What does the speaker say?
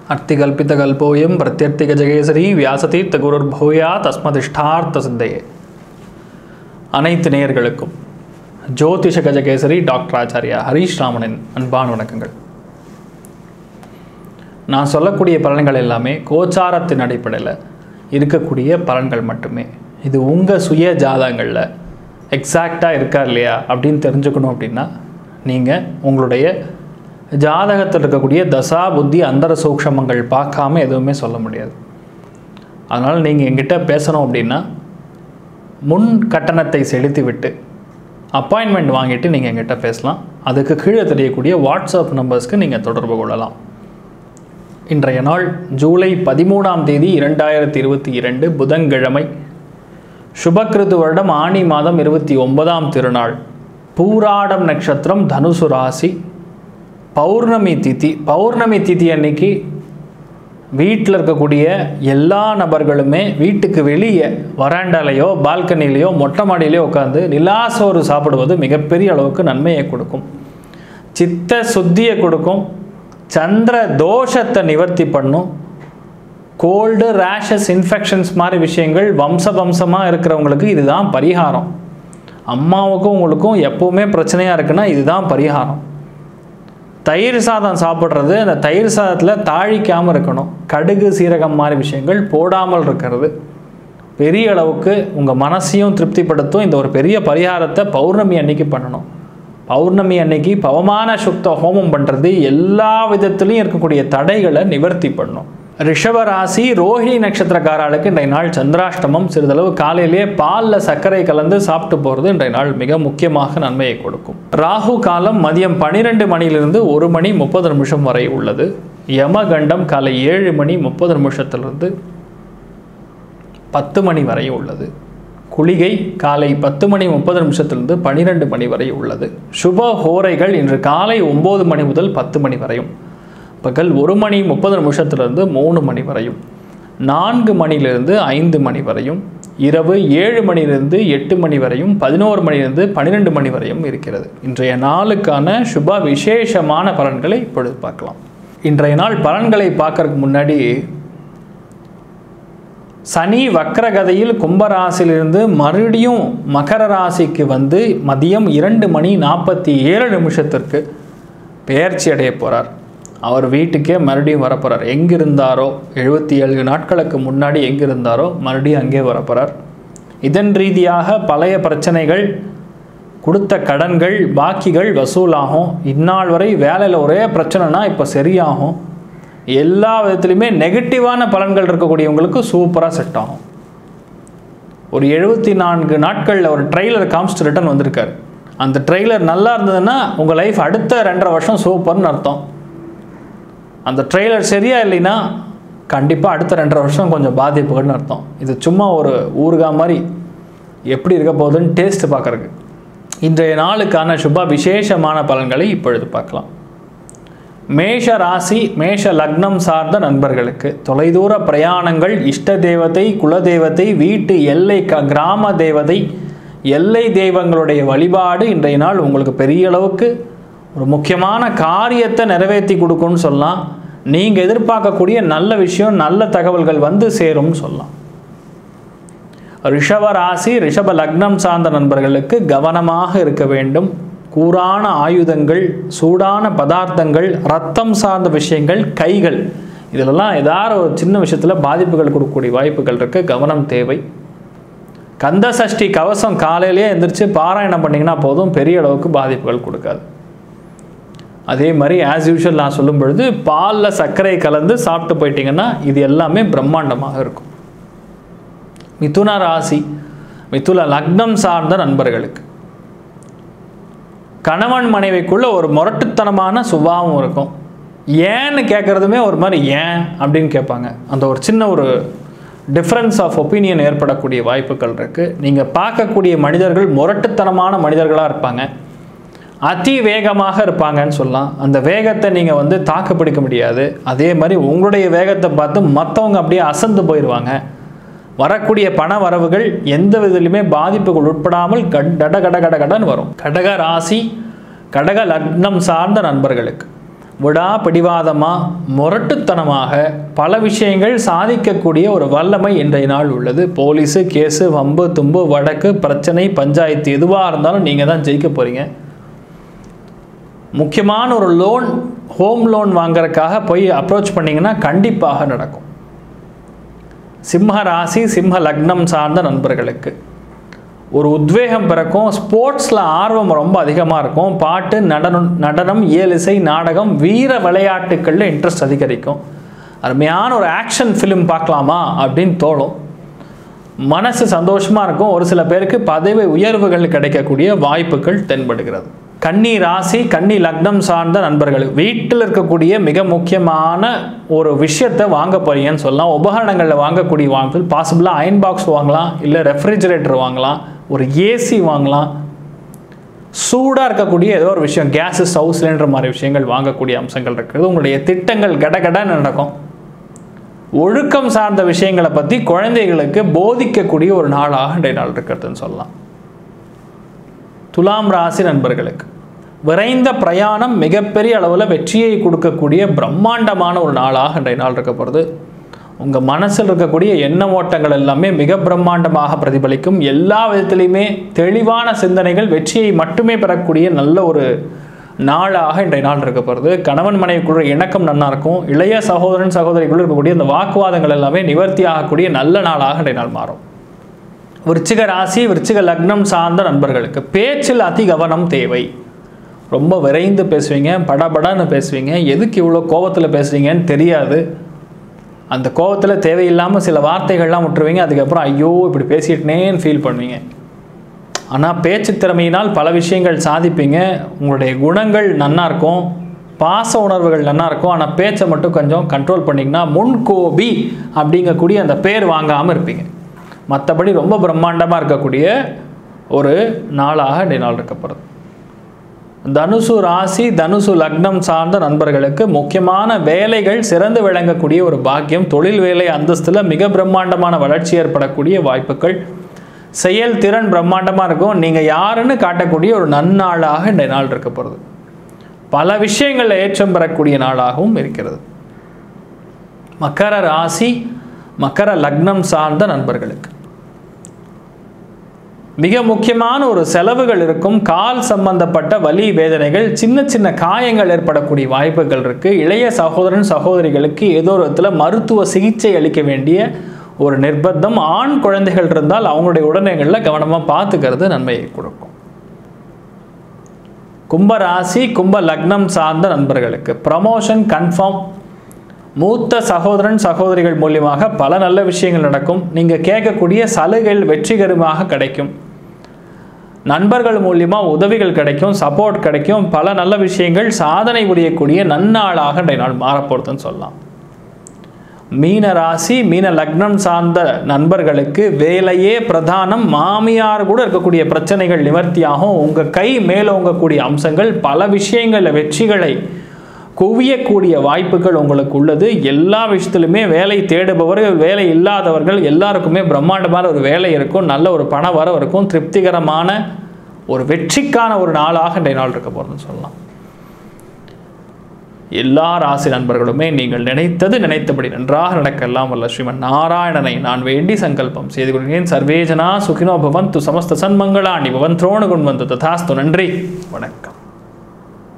அர்த்திகல்பிதகல்போயம் பிரத்யர்த்திகஜகேசரி வியாசதீர்த்த குருர்பூயா தஸ்மதிஷ்டார்த்த சித்தையே அனைத்து நேயர்களுக்கும் ஜோதிஷ கஜகேசரி டாக்டர் ஆச்சாரியா ஹரீஷ் ராமனின் அன்பான வணக்கங்கள் நான் சொல்லக்கூடிய பலன்கள் எல்லாமே கோச்சாரத்தின் அடிப்படையில் இருக்கக்கூடிய பலன்கள் மட்டுமே இது உங்கள் சுய ஜாதகங்களில் எக்ஸாக்டாக இருக்கா இல்லையா அப்படின்னு தெரிஞ்சுக்கணும் அப்படின்னா நீங்கள் உங்களுடைய ஜாதகத்தில் இருக்கக்கூடிய தசா புத்தி அந்தர சூக்ஷமங்கள் பார்க்காம எதுவுமே சொல்ல முடியாது அதனால் நீங்கள் எங்கிட்ட பேசணும் அப்படின்னா முன் கட்டணத்தை செலுத்தி விட்டு அப்பாயின்மெண்ட் வாங்கிட்டு நீங்கள் எங்கிட்ட பேசலாம் அதுக்கு கீழே தெரியக்கூடிய வாட்ஸ்அப் நம்பர்ஸ்க்கு நீங்கள் தொடர்பு கொள்ளலாம் இன்றைய நாள் ஜூலை பதிமூணாம் தேதி இரண்டாயிரத்தி இருபத்தி இரண்டு புதன்கிழமை சுபக்கிருது வருடம் ஆணி மாதம் இருபத்தி ஒன்பதாம் திருநாள் பூராடம் நட்சத்திரம் தனுசு ராசி பௌர்ணமி திதி பௌர்ணமி திதி அன்னைக்கு வீட்டில் இருக்கக்கூடிய எல்லா நபர்களுமே வீட்டுக்கு வெளியே வராண்டாலேயோ பால்கனிலேயோ மொட்டை மாடியிலையோ உட்காந்து நிலாசோறு சாப்பிடுவது மிகப்பெரிய அளவுக்கு நன்மையை கொடுக்கும் சித்த சுத்தியை கொடுக்கும் சந்திர தோஷத்தை நிவர்த்தி பண்ணும் கோல்டு ரேஷஸ் இன்ஃபெக்ஷன்ஸ் மாதிரி விஷயங்கள் வம்ச வம்சமாக இருக்கிறவங்களுக்கு இதுதான் பரிகாரம் அம்மாவுக்கும் உங்களுக்கும் எப்போவுமே பிரச்சனையாக இருக்குன்னா இதுதான் பரிகாரம் தயிர் சாதம் சாப்பிட்றது அந்த தயிர் சாதத்தில் தாழிக்காமல் இருக்கணும் கடுகு சீரகம் மாதிரி விஷயங்கள் போடாமல் இருக்கிறது பெரிய அளவுக்கு உங்கள் மனசையும் திருப்திப்படுத்தும் இந்த ஒரு பெரிய பரிகாரத்தை பௌர்ணமி அன்னைக்கு பண்ணணும் பௌர்ணமி அன்னைக்கு பவமான சுக்த ஹோமம் பண்ணுறது எல்லா விதத்துலையும் இருக்கக்கூடிய தடைகளை நிவர்த்தி பண்ணும் ரிஷப ராசி ரோஹிணி நட்சத்திரக்காரர்களுக்கு இன்றைய நாள் சந்திராஷ்டமம் சிறிதளவு காலையிலேயே பாலில் சர்க்கரை கலந்து சாப்பிட்டு போகிறது இன்றைய நாள் மிக முக்கியமாக நன்மையை கொடுக்கும் ராகு காலம் மதியம் பன்னிரெண்டு மணியிலிருந்து ஒரு மணி முப்பது நிமிஷம் வரை உள்ளது யமகண்டம் காலை ஏழு மணி முப்பது நிமிஷத்திலிருந்து பத்து மணி வரை உள்ளது குளிகை காலை பத்து மணி முப்பது நிமிஷத்திலிருந்து பன்னிரெண்டு மணி வரை உள்ளது சுப ஹோரைகள் இன்று காலை ஒம்பது மணி முதல் பத்து மணி வரையும் பகல் ஒரு மணி முப்பது நிமிஷத்திலிருந்து மூணு மணி வரையும் நான்கு மணிலிருந்து ஐந்து மணி வரையும் இரவு ஏழு மணிலிருந்து எட்டு மணி வரையும் பதினோரு மணிலிருந்து பன்னிரெண்டு மணி வரையும் இருக்கிறது இன்றைய நாளுக்கான சுப விசேஷமான பலன்களை இப்பொழுது பார்க்கலாம் இன்றைய நாள் பலன்களை பார்க்கறதுக்கு முன்னாடி சனி வக்கரகதையில் கும்பராசிலிருந்து மறுபடியும் மகர ராசிக்கு வந்து மதியம் இரண்டு மணி நாற்பத்தி ஏழு நிமிஷத்திற்கு பெயர்ச்சி அடைய போகிறார் அவர் வீட்டுக்கே மறுபடியும் வரப்போகிறார் எங்கே இருந்தாரோ எழுபத்தி ஏழு நாட்களுக்கு முன்னாடி எங்கே இருந்தாரோ மறுபடியும் அங்கே வரப்போகிறார் இதன் ரீதியாக பழைய பிரச்சனைகள் கொடுத்த கடன்கள் பாக்கிகள் வசூலாகும் இந்நாள் வரை வேலையில் ஒரே பிரச்சனைனா இப்போ சரியாகும் எல்லா விதத்துலையுமே நெகட்டிவான பலன்கள் இருக்கக்கூடியவங்களுக்கு சூப்பராக செட் ஆகும் ஒரு எழுபத்தி நான்கு நாட்களில் ஒரு ட்ரெய்லர் காமிச்சிட்டு ரிட்டன் வந்திருக்காரு அந்த ட்ரெய்லர் நல்லா இருந்ததுன்னா உங்கள் லைஃப் அடுத்த ரெண்டரை வருஷம் சூப்பர்னு அர்த்தம் அந்த ட்ரெய்லர் சரியா இல்லைன்னா கண்டிப்பாக அடுத்த ரெண்டரை வருஷம் கொஞ்சம் பாதிப்புகள்னு அர்த்தம் இது சும்மா ஒரு ஊறுகாய் மாதிரி எப்படி இருக்க போகுதுன்னு டேஸ்ட் பார்க்குறதுக்கு இன்றைய நாளுக்கான சுப விசேஷமான பலன்களை இப்பொழுது பார்க்கலாம் மேஷ ராசி மேஷ லக்னம் சார்ந்த நண்பர்களுக்கு தொலைதூர பிரயாணங்கள் இஷ்ட தேவதை குலதேவதை வீட்டு எல்லை க கிராம தேவதை எல்லை தெய்வங்களுடைய வழிபாடு இன்றைய நாள் உங்களுக்கு பெரிய அளவுக்கு ஒரு முக்கியமான காரியத்தை நிறைவேற்றி கொடுக்கும்னு சொல்லலாம் நீங்கள் எதிர்பார்க்கக்கூடிய நல்ல விஷயம் நல்ல தகவல்கள் வந்து சேரும்னு சொல்லலாம் ரிஷப ராசி ரிஷப லக்னம் சார்ந்த நண்பர்களுக்கு கவனமாக இருக்க வேண்டும் கூரான ஆயுதங்கள் சூடான பதார்த்தங்கள் ரத்தம் சார்ந்த விஷயங்கள் கைகள் இதிலெல்லாம் ஏதாவது ஒரு சின்ன விஷயத்தில் பாதிப்புகள் கொடுக்கக்கூடிய வாய்ப்புகள் இருக்குது கவனம் தேவை கந்த சஷ்டி கவசம் காலையிலேயே எந்திரிச்சு பாராயணம் பண்ணிங்கன்னா போதும் பெரிய அளவுக்கு பாதிப்புகள் கொடுக்காது அதே மாதிரி ஆஸ் யூஷுவல் நான் சொல்லும் பொழுது பாலில் சர்க்கரை கலந்து சாப்பிட்டு போயிட்டீங்கன்னா இது எல்லாமே பிரம்மாண்டமாக இருக்கும் மிதுன ராசி மிதுன லக்னம் சார்ந்த நண்பர்களுக்கு கணவன் மனைவிக்குள்ள ஒரு முரட்டுத்தனமான சுபாவம் இருக்கும் ஏன்னு கேட்குறதுமே ஒரு மாதிரி ஏன் அப்படின்னு கேட்பாங்க அந்த ஒரு சின்ன ஒரு டிஃப்ரென்ஸ் ஆஃப் ஒப்பீனியன் ஏற்படக்கூடிய வாய்ப்புகள் இருக்குது நீங்கள் பார்க்கக்கூடிய மனிதர்கள் முரட்டுத்தனமான மனிதர்களாக இருப்பாங்க அதி வேகமாக இருப்பாங்கன்னு சொல்லலாம் அந்த வேகத்தை நீங்கள் வந்து தாக்கு பிடிக்க முடியாது அதே மாதிரி உங்களுடைய வேகத்தை பார்த்து மற்றவங்க அப்படியே அசந்து போயிடுவாங்க வரக்கூடிய பண வரவுகள் எந்த விதத்திலுமே பாதிப்புகள் உட்படாமல் கட் கட கட கட கடன்னு வரும் கடக ராசி கடக லக்னம் சார்ந்த நண்பர்களுக்கு விடா பிடிவாதமாக முரட்டுத்தனமாக பல விஷயங்கள் சாதிக்கக்கூடிய ஒரு வல்லமை இன்றைய நாள் உள்ளது போலீஸு கேஸு வம்பு தும்பு வழக்கு பிரச்சனை பஞ்சாயத்து எதுவாக இருந்தாலும் நீங்கள் தான் ஜெயிக்க போகிறீங்க முக்கியமான ஒரு லோன் ஹோம் லோன் வாங்குறதுக்காக போய் அப்ரோச் பண்ணிங்கன்னா கண்டிப்பாக நடக்கும் சிம்ம ராசி சிம்ம லக்னம் சார்ந்த நண்பர்களுக்கு ஒரு உத்வேகம் பிறக்கும் ஸ்போர்ட்ஸில் ஆர்வம் ரொம்ப அதிகமாக இருக்கும் பாட்டு நடனம் நடனம் இயலிசை நாடகம் வீர விளையாட்டுகளில் இன்ட்ரெஸ்ட் அதிகரிக்கும் அருமையான ஒரு ஆக்ஷன் ஃபிலிம் பார்க்கலாமா அப்படின்னு தோணும் மனசு சந்தோஷமாக இருக்கும் ஒரு சில பேருக்கு பதவி உயர்வுகள் கிடைக்கக்கூடிய வாய்ப்புகள் தென்படுகிறது கன்னி ராசி கன்னி லக்னம் சார்ந்த நண்பர்கள் வீட்டில் இருக்கக்கூடிய மிக முக்கியமான ஒரு விஷயத்தை வாங்க போறீங்கன்னு சொல்லலாம் உபகரணங்களில் வாங்கக்கூடிய வாங்கல் பாசிபிளாக அயன் பாக்ஸ் வாங்கலாம் இல்லை ரெஃப்ரிஜரேட்டர் வாங்கலாம் ஒரு ஏசி வாங்கலாம் சூடாக இருக்கக்கூடிய ஏதோ ஒரு விஷயம் கேஸு ஸ்டவ் சிலிண்டர் மாதிரி விஷயங்கள் வாங்கக்கூடிய அம்சங்கள் இருக்குது உங்களுடைய திட்டங்கள் கடகடன்னு நடக்கும் ஒழுக்கம் சார்ந்த விஷயங்களை பற்றி குழந்தைகளுக்கு போதிக்கக்கூடிய ஒரு நாளாக இன்றைய நாள் இருக்கிறதுன்னு சொல்லலாம் துலாம் ராசி நண்பர்களுக்கு விரைந்த பிரயாணம் மிகப்பெரிய அளவில் வெற்றியை கொடுக்கக்கூடிய பிரம்மாண்டமான ஒரு நாளாக இன்றைய நாள் இருக்க போகிறது உங்கள் மனசில் இருக்கக்கூடிய எண்ண ஓட்டங்கள் எல்லாமே மிக பிரம்மாண்டமாக பிரதிபலிக்கும் எல்லா விதத்திலையுமே தெளிவான சிந்தனைகள் வெற்றியை மட்டுமே பெறக்கூடிய நல்ல ஒரு நாளாக இன்றைய நாள் இருக்க போகிறது கணவன் மனைவிக்குள்ள இணக்கம் நன்னா இருக்கும் இளைய சகோதரன் சகோதரிக்குள்ள இருக்கக்கூடிய அந்த வாக்குவாதங்கள் எல்லாமே நிவர்த்தி ஆகக்கூடிய நல்ல நாளாக இன்றைய நாள் மாறும் விருச்சிக ராசி விருச்சிக லக்னம் சார்ந்த நண்பர்களுக்கு பேச்சில் அதி கவனம் தேவை ரொம்ப விரைந்து பேசுவீங்க படபடன்னு பேசுவீங்க எதுக்கு இவ்வளோ கோவத்தில் பேசுவீங்கன்னு தெரியாது அந்த கோவத்தில் தேவையில்லாமல் சில வார்த்தைகள்லாம் விட்டுருவீங்க அதுக்கப்புறம் ஐயோ இப்படி பேசிட்டேனேன்னு ஃபீல் பண்ணுவீங்க ஆனால் பேச்சு திறமையினால் பல விஷயங்கள் சாதிப்பீங்க உங்களுடைய குணங்கள் நன்னா இருக்கும் பாச உணர்வுகள் நன்னா இருக்கும் ஆனால் பேச்சை மட்டும் கொஞ்சம் கண்ட்ரோல் பண்ணிங்கன்னா முன்கோபி அப்படிங்கக்கூடிய அந்த பேர் வாங்காமல் இருப்பீங்க மற்றபடி ரொம்ப பிரம்மாண்டமாக இருக்கக்கூடிய ஒரு நாளாக இன்றைய நாள் இருக்கப்படுது தனுசு ராசி தனுசு லக்னம் சார்ந்த நண்பர்களுக்கு முக்கியமான வேலைகள் சிறந்து விளங்கக்கூடிய ஒரு பாக்கியம் தொழில் வேலை அந்தஸ்தில் மிக பிரம்மாண்டமான வளர்ச்சி ஏற்படக்கூடிய வாய்ப்புகள் செயல் திறன் பிரம்மாண்டமாக இருக்கும் நீங்கள் யாருன்னு காட்டக்கூடிய ஒரு நன்னாளாக இந்த நாள் இருக்க போகிறது பல விஷயங்களில் ஏற்றம் பெறக்கூடிய நாளாகவும் இருக்கிறது மக்கர ராசி மக்கர லக்னம் சார்ந்த நண்பர்களுக்கு மிக முக்கியமான ஒரு செலவுகள் இருக்கும் கால் சம்பந்தப்பட்ட வலி வேதனைகள் சின்ன சின்ன காயங்கள் ஏற்படக்கூடிய வாய்ப்புகள் இருக்குது இளைய சகோதரன் சகோதரிகளுக்கு ஏதோ ஒரு விதத்தில் மருத்துவ சிகிச்சை அளிக்க வேண்டிய ஒரு நிர்பந்தம் ஆண் குழந்தைகள் இருந்தால் அவங்களுடைய உடல்நிலைகளில் கவனமாக பார்த்துக்கிறது நன்மையை கொடுக்கும் கும்ப ராசி கும்ப லக்னம் சார்ந்த நண்பர்களுக்கு ப்ரமோஷன் கன்ஃபார்ம் மூத்த சகோதரன் சகோதரிகள் மூலியமாக பல நல்ல விஷயங்கள் நடக்கும் நீங்கள் கேட்கக்கூடிய சலுகைகள் வெற்றிகரமாக கிடைக்கும் நண்பர்கள் மூலியமாக உதவிகள் கிடைக்கும் சப்போர்ட் கிடைக்கும் பல நல்ல விஷயங்கள் சாதனை புரியக்கூடிய நன்னாளாக இன்றைய நாள் மாறப்போகுதுன்னு சொல்லலாம் மீன ராசி மீன லக்னம் சார்ந்த நண்பர்களுக்கு வேலையே பிரதானம் மாமியார் கூட இருக்கக்கூடிய பிரச்சனைகள் நிவர்த்தியாகும் உங்கள் கை மேலோங்கக்கூடிய அம்சங்கள் பல விஷயங்களில் வெற்றிகளை குவியக்கூடிய வாய்ப்புகள் உங்களுக்கு உள்ளது எல்லா விஷயத்திலுமே வேலை தேடுபவர்கள் வேலை இல்லாதவர்கள் எல்லாருக்குமே பிரம்மாண்டமான ஒரு வேலை இருக்கும் நல்ல ஒரு பண வரவு இருக்கும் திருப்திகரமான ஒரு வெற்றிக்கான ஒரு நாளாக இன்றைய நாள் இருக்க போகிறதுன்னு சொல்லலாம் எல்லா ராசி நண்பர்களுமே நீங்கள் நினைத்தது நினைத்தபடி நன்றாக நடக்கலாம் வல்ல ஸ்ரீமன் நாராயணனை நான் வேண்டி சங்கல்பம் செய்து கொள்கிறேன் சர்வேஜனா சுகினோ பவந்து சமஸ்த சன்மங்களாணி பவன் துரோணகுண் வந்து ததாஸ்து நன்றி வணக்கம்